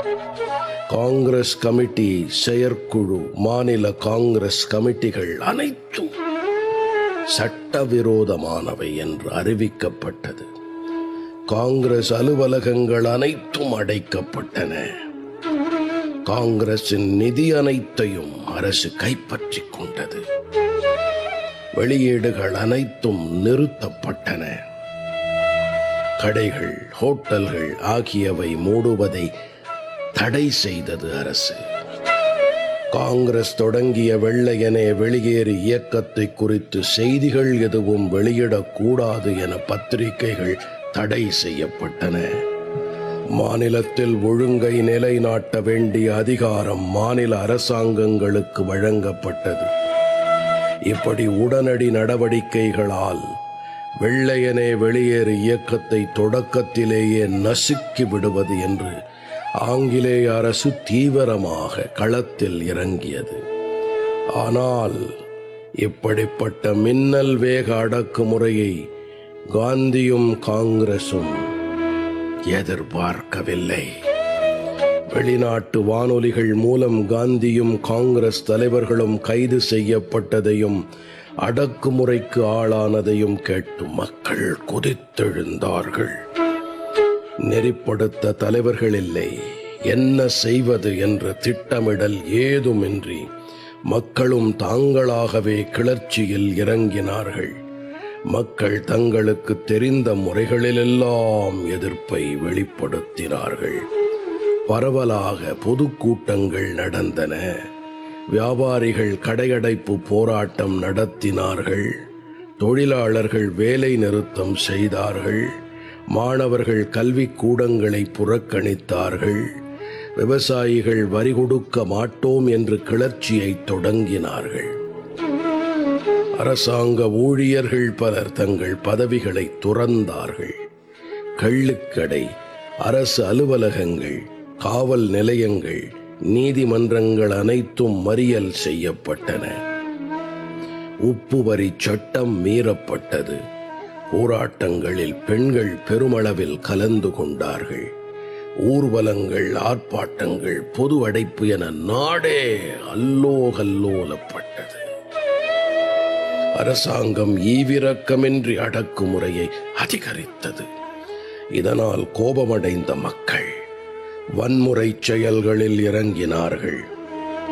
Congress committee செயற்குழு மாநில காங்கிரஸ் கமிட்டிகள் அனைத்தும் சட்டவிரோதமானவை என்று அறிவிக்கப்பட்டது காங்கிரஸ் அலுவலகங்கள் அனைத்தும் அடைக்கப்பட்டன காங்கிரசின் நிதி அனைத்தையும் அரசு கைப்பற்றிக் கொண்டது வெளியீடுகள் அனைத்தும் நிறுத்தப்பட்டன கடைகள் ஹோட்டல்கள் ஆகியவை மூடுவதை தடை செய்தது அரசு காங்கிரஸ் தொடங்கிய வெள்ளையனே வெளியேறு இயக்கத்தை குறித்து செய்திகள் எதுவும் வெளியிடக்கூடாது என பத்திரிகைகள் தடை செய்யப்பட்டன மாநிலத்தில் ஒழுங்கை நிலைநாட்ட வேண்டிய அதிகாரம் மாநில அரசாங்கங்களுக்கு வழங்கப்பட்டது இப்படி உடனடி நடவடிக்கைகளால் வெள்ளையனே வெளியேறு இயக்கத்தை தொடக்கத்திலேயே நசுக்கி விடுவது என்று ஆங்கிலேய அரசு தீவிரமாக களத்தில் இறங்கியது ஆனால் இப்படிப்பட்ட மின்னல் வேக அடக்குமுறையை காந்தியும் காங்கிரசும் எதிர்பார்க்கவில்லை வெளிநாட்டு வானொலிகள் மூலம் காந்தியும் காங்கிரஸ் தலைவர்களும் கைது செய்யப்பட்டதையும் அடக்குமுறைக்கு ஆளானதையும் கேட்டு மக்கள் கொதித்தெழுந்தார்கள் நெறிப்படுத்த தலைவர்கள் இல்லை என்ன செய்வது என்ற திட்டமிடல் ஏதுமின்றி மக்களும் தாங்களாகவே கிளர்ச்சியில் இறங்கினார்கள் மக்கள் தங்களுக்கு தெரிந்த முறைகளிலெல்லாம் எதிர்ப்பை வெளிப்படுத்தினார்கள் பரவலாக பொதுக்கூட்டங்கள் நடந்தன வியாபாரிகள் கடையடைப்பு போராட்டம் நடத்தினார்கள் தொழிலாளர்கள் வேலை நிறுத்தம் செய்தார்கள் மாணவர்கள் கல்விக் கூடங்களை புறக்கணித்தார்கள் விவசாயிகள் வரி கொடுக்க மாட்டோம் என்று கிளர்ச்சியை தொடங்கினார்கள் அரசாங்க ஊழியர்கள் பலர் தங்கள் பதவிகளை துறந்தார்கள் கள்ளுக்கடை அரசு அலுவலகங்கள் காவல் நிலையங்கள் நீதிமன்றங்கள் அனைத்தும் மறியல் செய்யப்பட்டன உப்பு வரி சட்டம் மீறப்பட்டது போராட்டங்களில் பெண்கள் பெருமளவில் கலந்து கொண்டார்கள் ஊர்வலங்கள் ஆர்ப்பாட்டங்கள் பொது அடைப்பு என நாடே அல்லோகல்லோலப்பட்டது அரசாங்கம் ஈவிரக்கமின்றி அடக்குமுறையை அதிகரித்தது இதனால் கோபமடைந்த மக்கள் வன்முறை செயல்களில் இறங்கினார்கள்